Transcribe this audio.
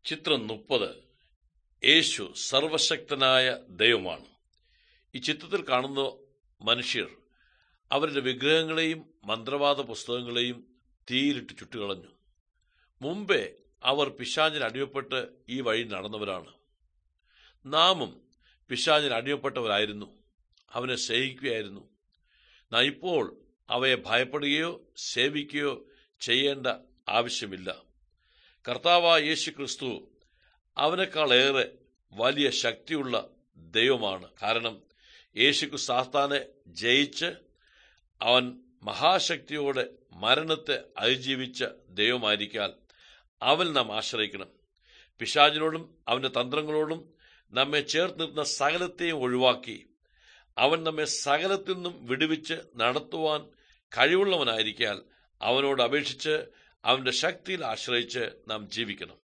ചിത്രം മുപ്പത് യേശു സർവശക്തനായ ദൈവമാണ് ഈ ചിത്രത്തിൽ കാണുന്ന മനുഷ്യർ അവരുടെ വിഗ്രഹങ്ങളെയും മന്ത്രവാദ പുസ്തകങ്ങളെയും തീയിലിട്ട് ചുട്ടുകളഞ്ഞു മുമ്പേ അവർ പിശാചിന് അടിമപ്പെട്ട് ഈ വഴി നടന്നവരാണ് നാമും പിശാചിന് അടിമപ്പെട്ടവരായിരുന്നു അവനെ സ്നേഹിക്കുകയായിരുന്നു നാം ഇപ്പോൾ അവയെ ഭയപ്പെടുകയോ സേവിക്കുകയോ ചെയ്യേണ്ട ആവശ്യമില്ല കർത്താവായ യേശു ക്രിസ്തു അവനേക്കാളേറെ വലിയ ശക്തിയുള്ള ദൈവമാണ് കാരണം യേശുക്കു സാത്താനെ ജയിച്ച് അവൻ മഹാശക്തിയോടെ മരണത്തെ അതിജീവിച്ച ദൈവമായിരിക്കാൻ അവൻ നാം ആശ്രയിക്കണം പിശാചിനോടും അവന്റെ തന്ത്രങ്ങളോടും നമ്മെ ചേർത്ത് നിർത്തുന്ന സകലത്തെയും ഒഴിവാക്കി അവൻ നമ്മെ സകലത്തിൽ നിന്നും വിടുവിച്ച് നടത്തുവാൻ കഴിവുള്ളവനായിരിക്കാൻ അവനോട് അപേക്ഷിച്ച് അവന്റെ ശക്തിയിൽ ആശ്രയിച്ച് നാം ജീവിക്കണം